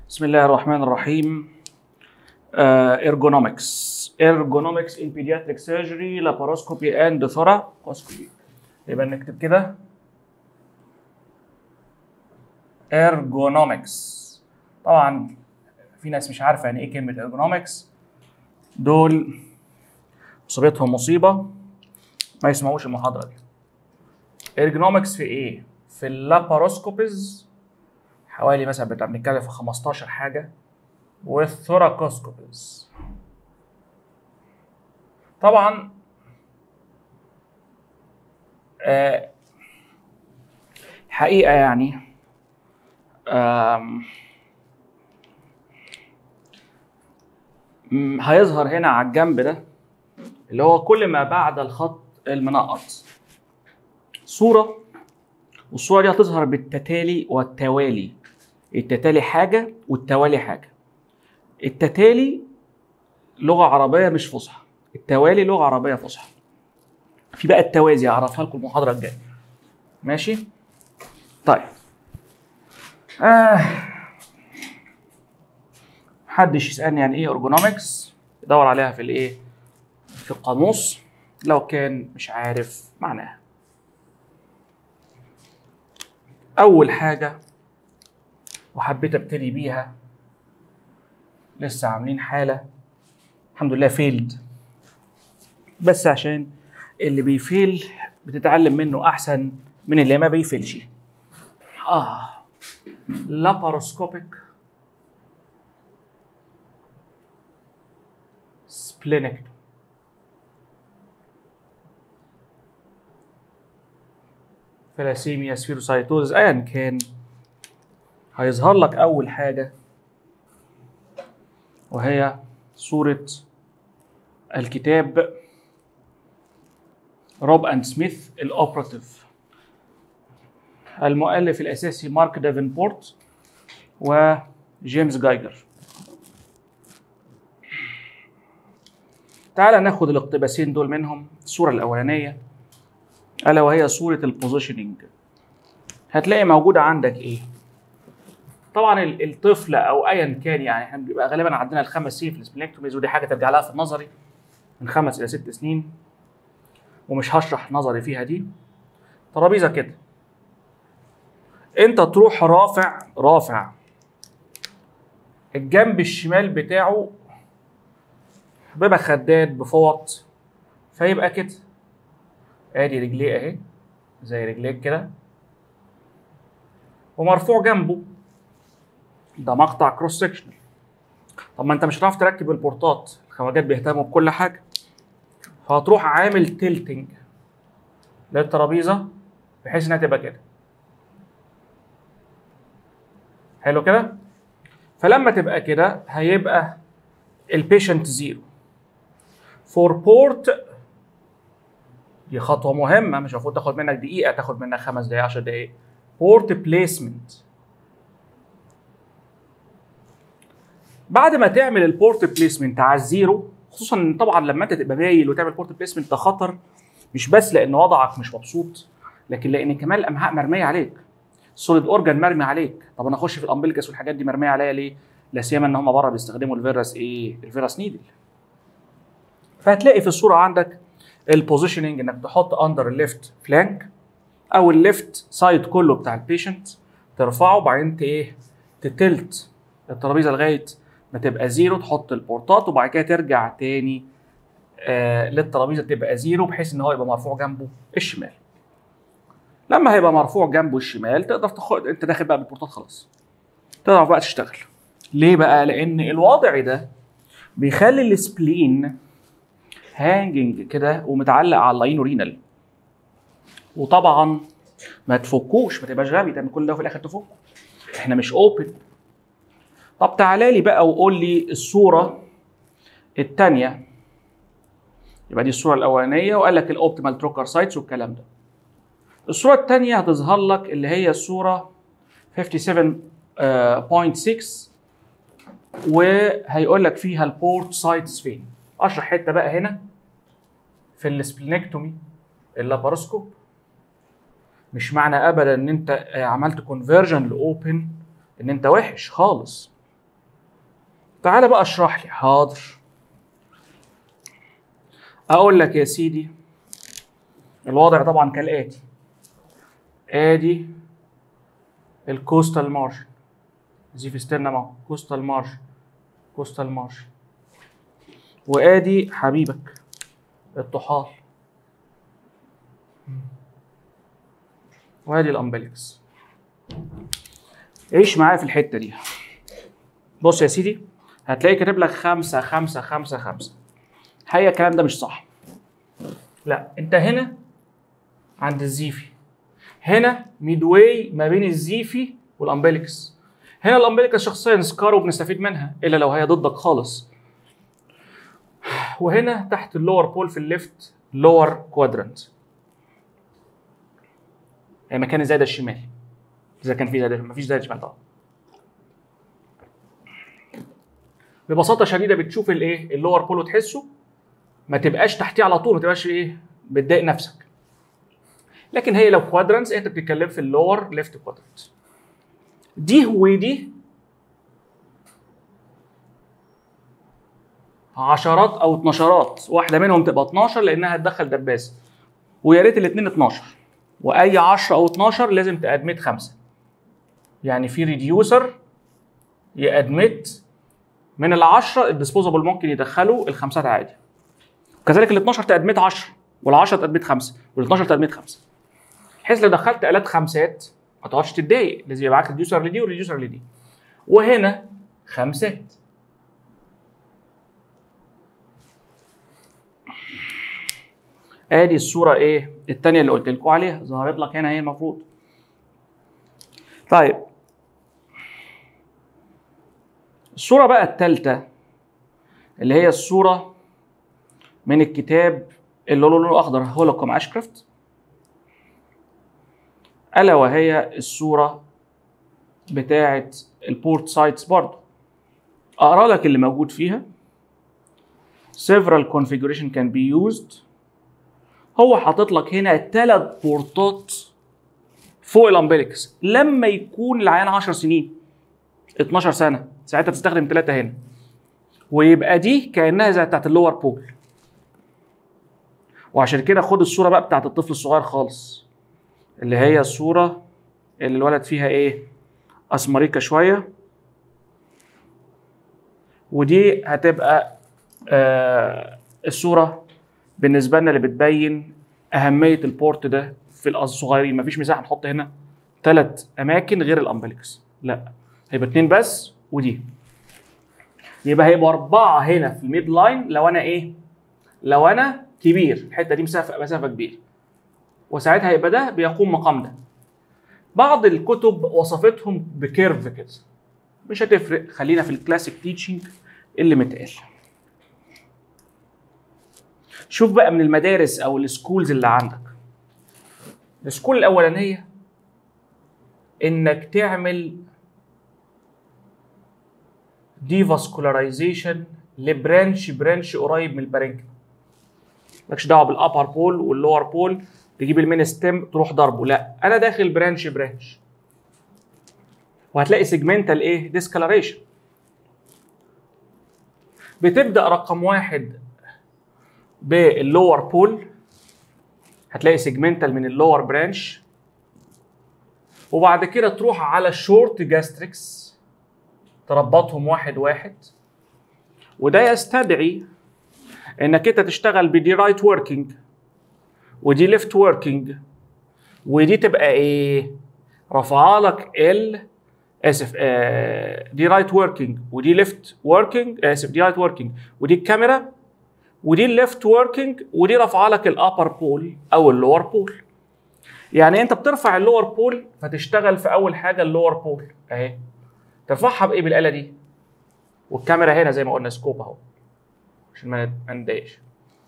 بسم الله الرحمن الرحيم ارجونومكس ارجونومكس ان بيدياتريك سيرجري لاباروسكوبي اند ثوراكوسكوبي يبقى نكتب كده ارجونومكس طبعا في ناس مش عارفه يعني ايه كلمه ارجونومكس دول مصيبتهم مصيبه ما يسمعوش المحاضره دي ارجونومكس في ايه في اللاباروسكوبيز حوالي مثلا بتاع بنتكلم في 15 حاجه والثوراكوسكوبيز طبعا آه حقيقه يعني آم م- هيظهر هنا على الجنب ده اللي هو كل ما بعد الخط المنقط صورة والصورة دي هتظهر بالتتالي والتوالي التتالي حاجة والتوالي حاجة التتالي لغة عربية مش فصحى التوالي لغة عربية فصحى في بقى التوازي هعرفها لكم المحاضرة الجاية ماشي طيب آه. محدش يسألني عن ايه ارجونومكس يدور عليها في الايه في القاموس لو كان مش عارف معناها اول حاجه وحبيت ابتدي بيها لسه عاملين حاله الحمد لله فيلد بس عشان اللي بيفيل بتتعلم منه احسن من اللي ما بيفيلش اه لاباروسكوبيك سبلينكتوم ثلاسيميا سفيروسايتوز ايا كان هيظهر لك اول حاجه وهي صوره الكتاب روب اند سميث الاوبراتيف المؤلف الاساسي مارك دافنبورت وجيمس جايجر تعال ناخد الاقتباسين دول منهم الصوره الاولانيه الا وهي صوره البوزيشننج هتلاقي موجوده عندك ايه طبعا ال- الطفل او ايا كان يعني احنا بيبقى غالبا عندنا الخمس سنين في السبلينكتوميز ودي حاجه ترجع لها في النظري من خمس الى ست سنين ومش هشرح نظري فيها دي ترابيزه كده انت تروح رافع رافع الجنب الشمال بتاعه بيبقى خداد بفوط فيبقى كده ادي رجليه اهي زي رجليك كده ومرفوع جنبه ده مقطع كروس سكشنال طب ما انت مش هتعرف تركب البورتات الخواجات بيهتموا بكل حاجه فهتروح عامل تلتنج للترابيزه بحيث انها تبقى كده حلو كده فلما تبقى كده هيبقى البيشنت زيرو فور بورت دي خطوه مهمه مش المفروض تاخد منك دقيقه تاخد منك خمس دقائق 10 دقائق بورت بليسمنت بعد ما تعمل البورت بليسمنت على الزيرو خصوصا ان طبعا لما انت تبقى مايل وتعمل بورت بليسمنت ده خطر مش بس لان وضعك مش مبسوط لكن لان كمان الامعاء مرميه عليك السوليد اورجان مرمي عليك طب انا اخش في الامبليكس والحاجات دي مرميه عليا ليه؟ لا سيما ان هم بره بيستخدموا الفيروس ايه؟ الفيروس نيدل فهتلاقي في الصوره عندك البوزيشننج انك تحط اندر الليفت فلانك او الليفت سايد كله بتاع البيشنت ترفعه وبعدين ت- ايه تتلت الترابيزه لغايه ما تبقى زيرو تحط البورتات وبعد كده ترجع تاني آه للترابيزه تبقى زيرو بحيث ان هو يبقى مرفوع جنبه الشمال لما هيبقى مرفوع جنبه الشمال تقدر تاخد انت داخل بقى بالبورتات خلاص تقدر بقى تشتغل ليه بقى لان الوضع ده بيخلي السبلين هانجنج كده ومتعلق على اللاين رينال وطبعا ما تفكوش ما تبقاش غبي تعمل كل ده وفي الاخر تفكه احنا مش اوبن طب تعالى لي بقى وقول لي الصوره الثانيه يبقى دي الصوره الاولانيه وقال لك الاوبتيمال تروكر سايتس والكلام ده الصوره الثانيه هتظهر لك اللي هي الصوره 57.6 وهيقول لك فيها البورت سايتس فين اشرح حته بقى هنا في السبلينكتومي اللاباروسكوب مش معنى ابدا ان انت عملت كونفرجن لاوبن ان انت وحش خالص تعالى بقى اشرح لي حاضر اقول لك يا سيدي الوضع طبعا كالاتي ادي الكوستال مارجن زي في ستيرنا اهو كوستال مارجن كوستال مارجن وادي حبيبك الطحال وادي الامبليكس عيش معايا في الحته دي بص يا سيدي هتلاقي كاتب لك خمسة خمسة خمسة خمسة الحقيقة الكلام ده مش صح لا انت هنا عند الزيفي هنا ميدواي ما بين الزيفي والامبليكس هنا الامبليكس شخصيا سكار وبنستفيد منها الا لو هي ضدك خالص وهنا تحت اللور بول في الليفت لور كوادرنت يعني مكان الزايده الشمال اذا كان في زايده مفيش زايده شمال طبعا ببساطه شديده بتشوف الايه اللور بول وتحسه ما تبقاش تحتيه على طول ما تبقاش ايه بتضايق نفسك لكن هي لو كوادرنتس انت بتتكلم في اللور ليفت كوادرنت دي ودي عشرات او اتناشرات واحده منهم تبقى 12 لانها هتدخل دباسه ويا ريت الاثنين 12 واي 10 او 12 لازم تادمت خمسه يعني في ريديوسر يادمت من العشرة الديسبوزابل ممكن يدخلوا الخمسات عادي كذلك ال 12 تادمت 10 وال 10 تادمت 5 وال 12 تادمت 5 بحيث لو دخلت الات خمسات ما تقعدش تتضايق لازم يبقى معاك ريديوسر لدي وريديوسر لدي وهنا خمسات ادي الصوره ايه الثانيه اللي قلت لكم عليها ظهرت لك هنا اهي المفروض طيب الصوره بقى الثالثه اللي هي الصوره من الكتاب اللي له لونه اخضر هولوكوم اشكرفت الا وهي الصوره بتاعه البورت سايتس برضه اقرا لك اللي موجود فيها several configuration can be used هو حاطط لك هنا ثلاث بورتات فوق الامبليكس لما يكون العيان 10 سنين 12 سنه ساعتها تستخدم ثلاثه هنا ويبقى دي كانها زي بتاعت اللور بول وعشان كده خد الصوره بقى بتاعت الطفل الصغير خالص اللي هي الصوره اللي الولد فيها ايه اسمريكا شويه ودي هتبقى آه الصوره بالنسبه لنا اللي بتبين اهميه البورت ده في الصغيرين مفيش مساحه نحط هنا ثلاث اماكن غير الامبليكس لا هيبقى اتنين بس ودي يبقى هيبقى اربعه هنا في الميد لاين لو انا ايه لو انا كبير الحته دي مسافه مسافه كبيره وساعتها هيبقى ده بيقوم مقام ده بعض الكتب وصفتهم بكيرف كده مش هتفرق خلينا في الكلاسيك تيتشنج اللي متقال شوف بقى من المدارس او السكولز اللي عندك السكول الاولانيه انك تعمل ديفاسكولاريزيشن لبرانش برانش قريب من البارنكيوم مالكش دعوه بالابر بول واللور بول تجيب المين ستيم تروح ضربه لا انا داخل برانش برانش وهتلاقي سيجمنتال ايه ديسكالريشن بتبدا رقم واحد باللور بول هتلاقي سيجمنتال من اللور برانش وبعد كده تروح على الشورت جاستريكس تربطهم واحد واحد وده يستدعي انك انت تشتغل بدي رايت وركينج ودي ليفت وركينج ودي تبقى ايه رافعه لك ال اسف آه دي رايت وركينج ودي ليفت وركينج اسف دي رايت وركينج ودي الكاميرا ودي الليفت وركينج ودي رافعه لك الابر بول او اللور بول يعني انت بترفع اللور بول فتشتغل في اول حاجه اللور بول اهي ترفعها بايه بالاله دي والكاميرا هنا زي ما قلنا سكوب اهو عشان ما نضايقش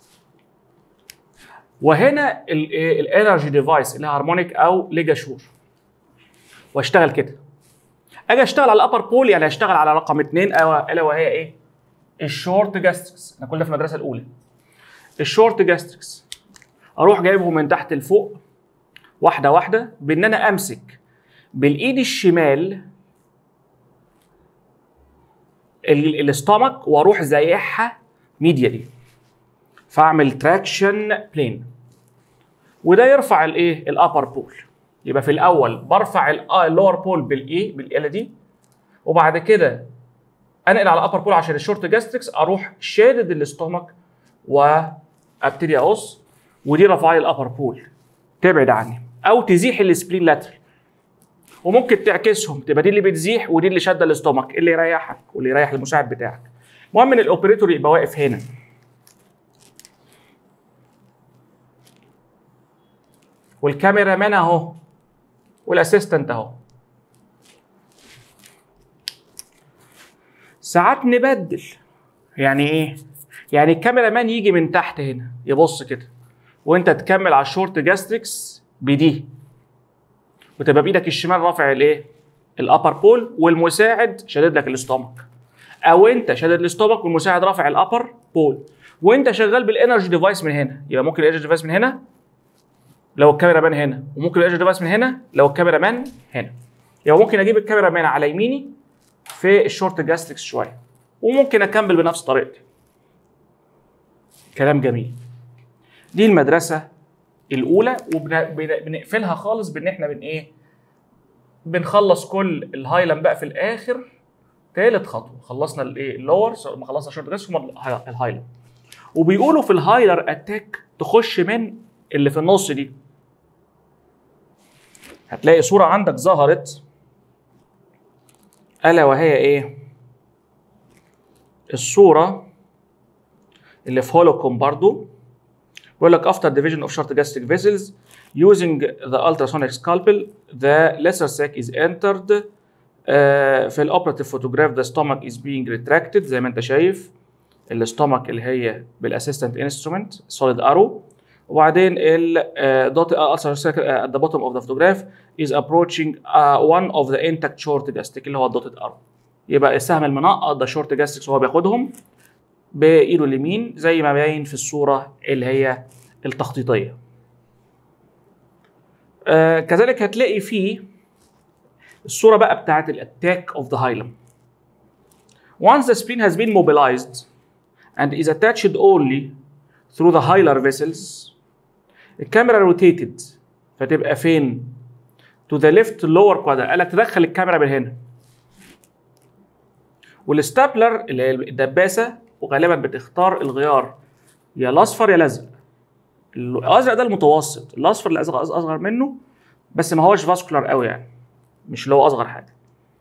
وهنا الانرجي ديفايس اللي هارمونيك او ليجاشور واشتغل كده اجي اشتغل على الابر بول يعني اشتغل على رقم اثنين الا وهي ايه الشورت جاستريكس احنا كل ده في المدرسه الاولى الشورت جاستريكس اروح جايبهم من تحت لفوق واحده واحده بان انا امسك بالايد الشمال الاستومك واروح زايحها ميديالي فاعمل تراكشن بلين وده يرفع الايه الابر بول يبقى في الاول برفع اللور بول بالايه بالاله دي وبعد كده انقل على الابر بول عشان الشورت جاستريكس اروح شادد الاستومك وابتدي اقص ودي رفع لي الابر بول تبعد عني او تزيح السبلين لاترال وممكن تعكسهم تبقى دي اللي بتزيح ودي اللي شاده الاستومك اللي يريحك واللي يريح المساعد بتاعك المهم ان الاوبريتور يبقى واقف هنا والكاميرا مان اهو والاسيستنت اهو ساعات نبدل يعني ايه يعني الكاميرا مان يجي من تحت هنا يبص كده وانت تكمل على الشورت جاستريكس بدي وتبقى بايدك الشمال رافع الايه الابر بول والمساعد شادد لك الاستومك او انت شادد الاستومك والمساعد رافع الابر بول وانت شغال بالانرجي ديفايس من هنا يبقى ممكن الانرجي ديفايس من هنا لو الكاميرا مان هنا وممكن الانرجي ديفايس من هنا لو الكاميرا مان هنا يبقى ممكن اجيب الكاميرا مان على يميني في الشورت جاستريكس شويه وممكن اكمل بنفس طريقتي كلام جميل دي المدرسه الاولى وبنقفلها خالص بان احنا بن ايه بنخلص كل الهايلاند بقى في الاخر ثالث خطوه خلصنا الايه اللور ما خلصنا شورت جاستريكس ثم الهايلاند وبيقولوا في الهايلر اتاك تخش من اللي في النص دي هتلاقي صوره عندك ظهرت الا وهي ايه الصوره اللي في هولوكوم برضو بيقول لك after division of short gastric vessels using the ultrasonic scalpel the lesser sac is entered uh, في الاوبراتيف فوتوجراف the stomach is being retracted زي ما انت شايف الاستومك اللي هي بالاسيستنت انسترومنت solid arrow وبعدين ال dot ulcer circle at the bottom of the photograph is approaching uh, one of the intact short gastric اللي هو الدوتد arrow يبقى السهم المنقط ده شورت جاستريكس وهو بياخدهم بايده اليمين زي ما باين في الصوره اللي هي التخطيطيه. آه كذلك هتلاقي فيه الصوره بقى بتاعت الاتاك اوف ذا هايلم. Once the spleen has been mobilized and is attached only through the hilar vessels الكاميرا روتيتد فتبقى فين؟ to the left lower quadrant قال لك تدخل الكاميرا من هنا. والستابلر اللي هي الدباسه وغالبا بتختار الغيار يا الاصفر يا الازرق الازرق ده المتوسط الاصفر اللي اصغر اصغر منه بس ما هوش فاسكولار قوي يعني مش اللي هو اصغر حاجه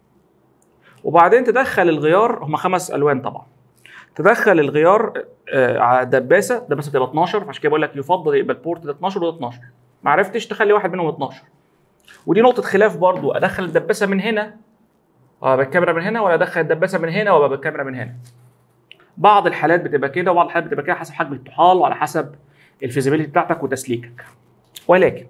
وبعدين تدخل الغيار هم خمس الوان طبعا تدخل الغيار آه على دباسه دباسه بتبقى 12 فعشان كده بقول لك يفضل يبقى البورت ده 12 وده 12 ما عرفتش تخلي واحد منهم 12 ودي نقطه خلاف برضو ادخل الدباسه من هنا وابقى بالكاميرا من هنا ولا ادخل الدباسه من هنا وابقى بالكاميرا من هنا بعض الحالات بتبقى كده وبعض الحالات بتبقى كده حسب حجم الطحال وعلى حسب الفيزيبيليتي بتاعتك وتسليكك ولكن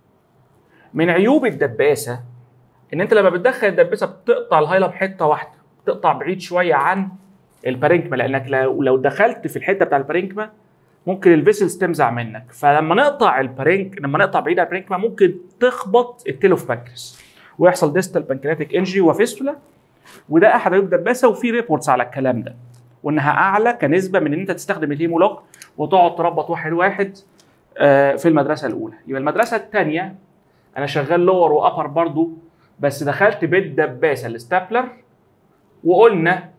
من عيوب الدباسه ان انت لما بتدخل الدباسه بتقطع الهايلم حته واحده بتقطع بعيد شويه عن البارينكما لانك لو لو دخلت في الحته بتاع البارينكما ممكن الفيسلز تمزع منك فلما نقطع البارينك لما نقطع بعيد عن البارينكما ممكن تخبط التيلوف بانكريس ويحصل ديستال بانكرياتيك انجري وفيستولا وده احد عيوب الدباسه وفي ريبورتس على الكلام ده وانها اعلى كنسبه من ان انت تستخدم الهيمولوج وتقعد تربط واحد واحد في المدرسه الاولى يبقى المدرسه الثانيه انا شغال لور وابر برضو بس دخلت بالدباسه الستابلر وقلنا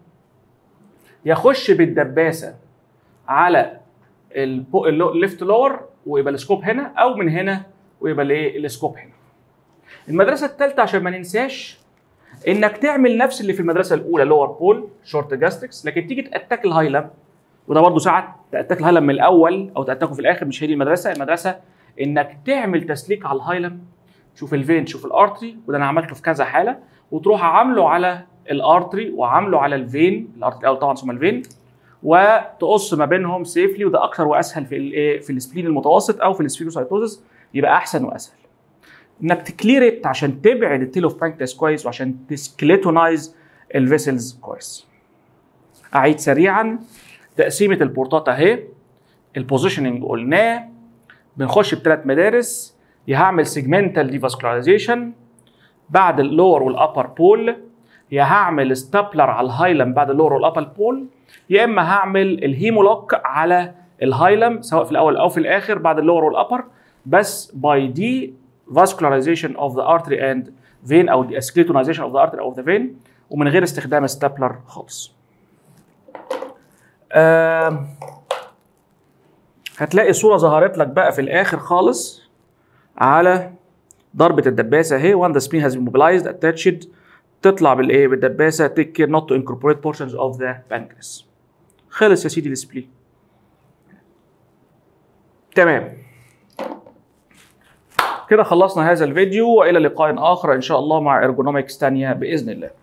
يخش بالدباسه على الليفت لور ويبقى السكوب هنا او من هنا ويبقى الايه السكوب هنا المدرسه الثالثه عشان ما ننساش انك تعمل نفس اللي في المدرسه الاولى لور بول شورت جاستريكس لكن تيجي تاتاك الهايلم وده برضه ساعات تاتاك الهايلم من الاول او تاتاكه في الاخر مش هي دي المدرسه المدرسه انك تعمل تسليك على الهايلم تشوف الفين تشوف الارتري وده انا عملته في كذا حاله وتروح عامله على الارتري وعامله على الفين الارتري الاول طبعا ثم الفين وتقص ما بينهم سيفلي وده اكثر واسهل في الايه في السبلين المتوسط او في السفيروسايتوزس يبقى احسن واسهل انك تكليرت عشان تبعد التيل اوف بانكرياس كويس وعشان تسكليتونايز الفيسلز كويس اعيد سريعا تقسيمه البورتات اهي البوزيشننج قلناه بنخش بثلاث مدارس يا هعمل سيجمنتال ديفاسكولاريزيشن بعد اللور والابر بول يا هعمل ستابلر على الهايلم بعد اللور والابل بول يا اما هعمل الهيمولوك على الهايلم سواء في الاول او في الاخر بعد اللور والابر بس باي دي vascularization of the artery and vein او the skeletonization of the artery of the vein ومن غير استخدام ستابلر خالص. آه هتلاقي صوره ظهرت لك بقى في الاخر خالص على ضربه الدباسه اهي وان ذا spleen has been mobilized attached تطلع بالايه بالدباسه take care not to incorporate portions of the pancreas. خلص يا سيدي السبلين. تمام. كده خلصنا هذا الفيديو والى لقاء اخر ان شاء الله مع ارجونومكس تانية باذن الله